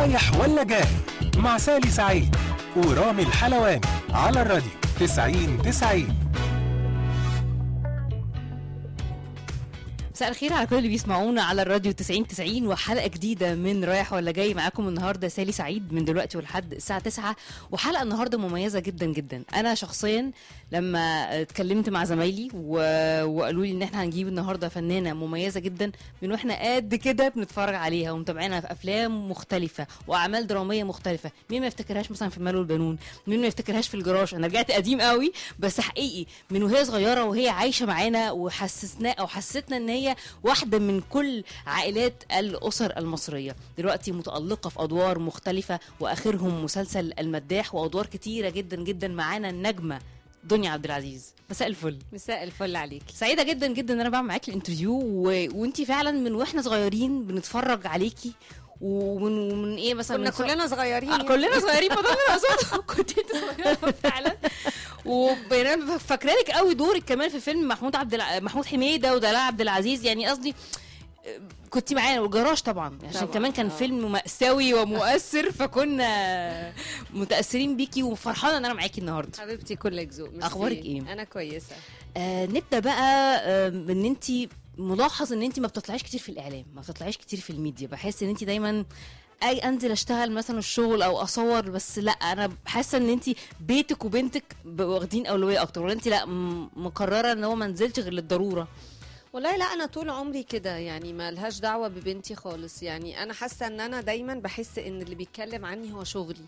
رايح ولا جاي مع سالي سعيد ورامي الحلواني على الراديو 90 90 مساء الخير على كل اللي بيسمعونا على الراديو 90 90 وحلقه جديده من رايح ولا جاي معاكم النهارده سالي سعيد من دلوقتي ولحد الساعه 9 وحلقه النهارده مميزه جدا جدا انا شخصيا لما اتكلمت مع زمايلي و... وقالوا لي ان احنا هنجيب النهارده فنانه مميزه جدا من واحنا قد كده بنتفرج عليها ومتابعينها في افلام مختلفه واعمال دراميه مختلفه مين ما يفتكرهاش مثلا في المال والبنون مين ما يفتكرهاش في الجراج انا رجعت قديم قوي بس حقيقي من وهي صغيره وهي عايشه معانا وحسسنا او حسستنا ان هي واحده من كل عائلات الاسر المصريه دلوقتي متالقه في ادوار مختلفه واخرهم مسلسل المداح وادوار كتيره جدا جدا معانا النجمه دنيا عبد العزيز مساء الفل مساء الفل عليكي سعيده جدا جدا ان انا بعمل معاكي الانترفيو و... وانتي فعلا من واحنا صغيرين بنتفرج عليكي ومن ومن ايه مثلا كنا من سو- كلنا صغيرين آه كلنا صغيرين ما ده اللي انا اقصده كنت انت صغيره فعلا وبينما فاكرالك قوي دورك كمان في فيلم محمود عبد الع... محمود حميده ودلال عبد العزيز يعني قصدي آه، كنت معانا والجراج طبعا عشان طبعاً، كمان كان آه. فيلم مأساوي ومؤثر فكنا متأثرين بيكي وفرحانه ان انا معاكي النهارده حبيبتي كلك ذوق ميرسي. أخبارك إيه؟ انا كويسه آه نبدا بقى آه بان انت ملاحظ ان انت ما بتطلعيش كتير في الاعلام ما بتطلعيش كتير في الميديا بحس ان انت دايما اي انزل اشتغل مثلا الشغل او اصور بس لا انا حاسه ان انت بيتك وبنتك ب- واخدين اولويه اكتر ولا انت لا م- مقرره ان هو ما نزلش غير للضروره والله لا انا طول عمري كده يعني ما لهاش دعوه ببنتي خالص يعني انا حاسه ان انا دايما بحس ان اللي بيتكلم عني هو شغلي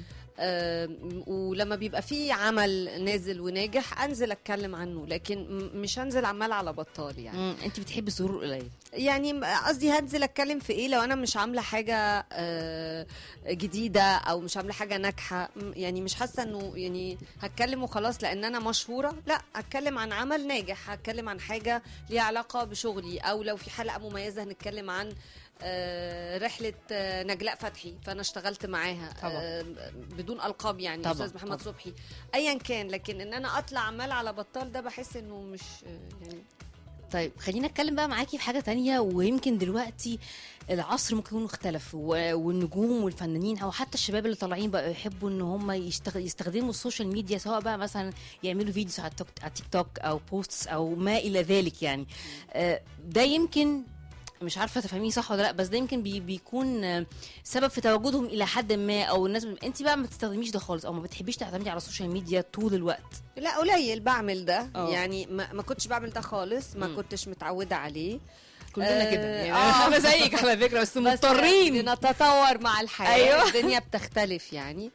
آم، ولما بيبقى في عمل نازل وناجح انزل اتكلم عنه لكن م- مش هنزل عمال على بطال يعني مم. انت بتحبي الظهور القليل يعني م- قصدي هنزل اتكلم في ايه لو انا مش عامله حاجه آه، جديده او مش عامله حاجه ناجحه م- يعني مش حاسه انه يعني هتكلم وخلاص لان انا مشهوره لا هتكلم عن عمل ناجح هتكلم عن حاجه ليها علاقه بشغلي او لو في حلقه مميزه هنتكلم عن آه، رحله آه، نجلاء فتحي فانا اشتغلت معاها طبعا. آه، بدون القاب يعني طبعا، استاذ محمد طبعا. صبحي ايا كان لكن ان انا اطلع عمال على بطال ده بحس انه مش آه، يعني طيب خلينا اتكلم بقى معاكي في حاجه تانية ويمكن دلوقتي العصر ممكن يكون اختلف و- والنجوم والفنانين او حتى الشباب اللي طالعين بقى يحبوا ان هم يشتغ... يستخدموا السوشيال ميديا سواء بقى مثلا يعملوا فيديوز على التوك... على تيك توك او بوستس او ما الى ذلك يعني آه، ده يمكن مش عارفه تفهميه صح ولا لا بس ده يمكن بي بيكون آه، سبب في تواجدهم الى حد ما او الناس انت بقى ما تستخدميش ده خالص او ما بتحبيش تعتمدي على السوشيال ميديا طول الوقت لا قليل بعمل ده اه. يعني ما, ما كنتش بعمل ده خالص ما مم. كنتش متعوده عليه كلنا آه، كده يعني آه. انا زيك على فكره بس بس مضطرين نتطور مع الحياه أيوة. أيوة. الدنيا بتختلف يعني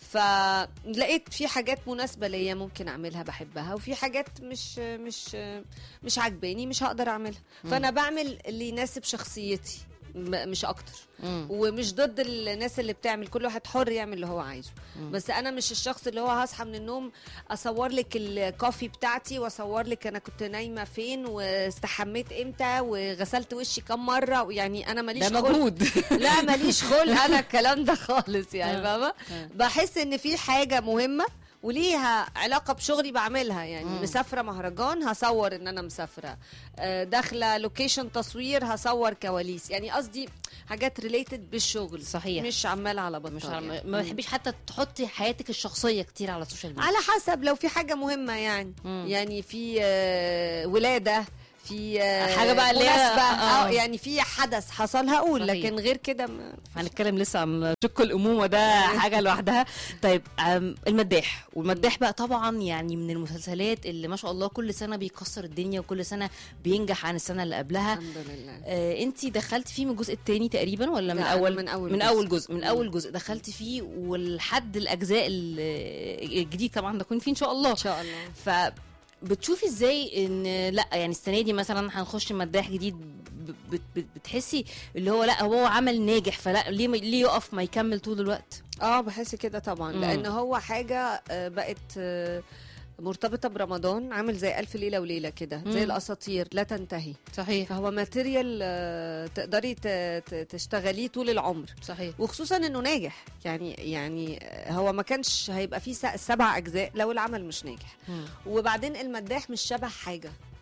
فلقيت في حاجات مناسبه ليا ممكن اعملها بحبها وفي حاجات مش مش مش عاجباني مش هقدر اعملها فانا بعمل اللي يناسب شخصيتي م- مش اكتر مم. ومش ضد الناس اللي بتعمل كل واحد حر يعمل اللي هو عايزه بس انا مش الشخص اللي هو هصحى من النوم اصور لك الكوفي بتاعتي واصور لك انا كنت نايمه فين واستحميت امتى وغسلت وشي كم مره يعني انا ماليش ده خلق- مجهود لا ماليش خلق انا الكلام ده خالص يعني آه. فاهمه آه. بحس ان في حاجه مهمه وليها علاقه بشغلي بعملها يعني مم. مسافره مهرجان هصور ان انا مسافره آه، داخله لوكيشن تصوير هصور كواليس يعني قصدي حاجات ريليتد بالشغل صحيح. مش عمال على بطال مش عارف يعني. ما بتحبيش حتى تحطي حياتك الشخصيه كتير على السوشيال ميديا على حسب لو في حاجه مهمه يعني مم. يعني في آه، ولاده في آه، حاجة بقى اللي هي- مناسبة، آه. اه يعني في حدث حصل هقول صحيح. لكن غير كده ما- هنتكلم لسه عن شق الامومه ده حاجه لوحدها طيب أم، المداح والمداح بقى طبعا يعني من المسلسلات اللي ما شاء الله كل سنه بيكسر الدنيا وكل سنه بينجح عن السنه اللي قبلها الحمد لله آه انت دخلتي فيه من الجزء الثاني تقريبا ولا من لا، اول من أول من جزء. اول جزء من مم. اول جزء دخلتي فيه ولحد الاجزاء ال- الجديد طبعا ده كون فيه ان شاء الله ان شاء الله ف بتشوفي ازاي ان لا يعني السنه دي مثلا هنخش مداح جديد ب- بت- بت- بتحسي اللي هو لا هو عمل ناجح فلا ليه ما- ليه يقف ما يكمل طول الوقت اه بحس كده طبعا مم. لان هو حاجه آه، بقت آه، مرتبطه برمضان عامل زي الف ليله وليله كده مم. زي الاساطير لا تنتهي صحيح فهو ماتيريال آه، تقدري ت- ت- تشتغليه طول العمر صحيح وخصوصا انه ناجح يعني يعني آه، هو ما كانش هيبقى فيه س- سبع اجزاء لو العمل مش ناجح مم. وبعدين المداح مش شبه حاجه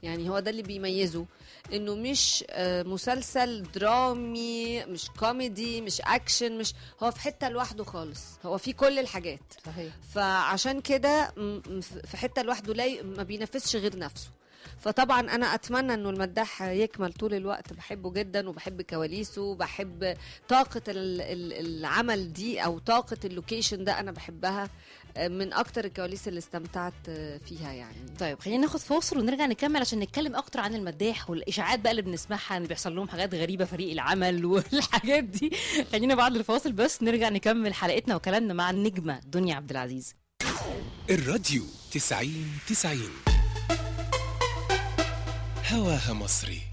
يعني هو ده اللي بيميزه انه مش آه، مسلسل درامي مش كوميدي مش اكشن مش هو في حته لوحده خالص هو في كل الحاجات صحيح فعشان كده م- م- في حته لوحده لا ي- ما بينافسش غير نفسه فطبعا انا اتمنى انه المداح يكمل طول الوقت بحبه جدا وبحب كواليسه وبحب طاقه ال- ال- العمل دي او طاقه اللوكيشن ده انا بحبها آه، من اكتر الكواليس اللي استمتعت آه، فيها يعني طيب خلينا ناخد فاصل ونرجع نكمل عشان نتكلم اكتر عن المداح والاشاعات بقى اللي بنسمعها ان بيحصل لهم حاجات غريبه فريق العمل والحاجات دي خلينا بعد الفاصل بس نرجع نكمل حلقتنا وكلامنا مع النجمه دنيا عبد العزيز الراديو تسعين تسعين هواها مصري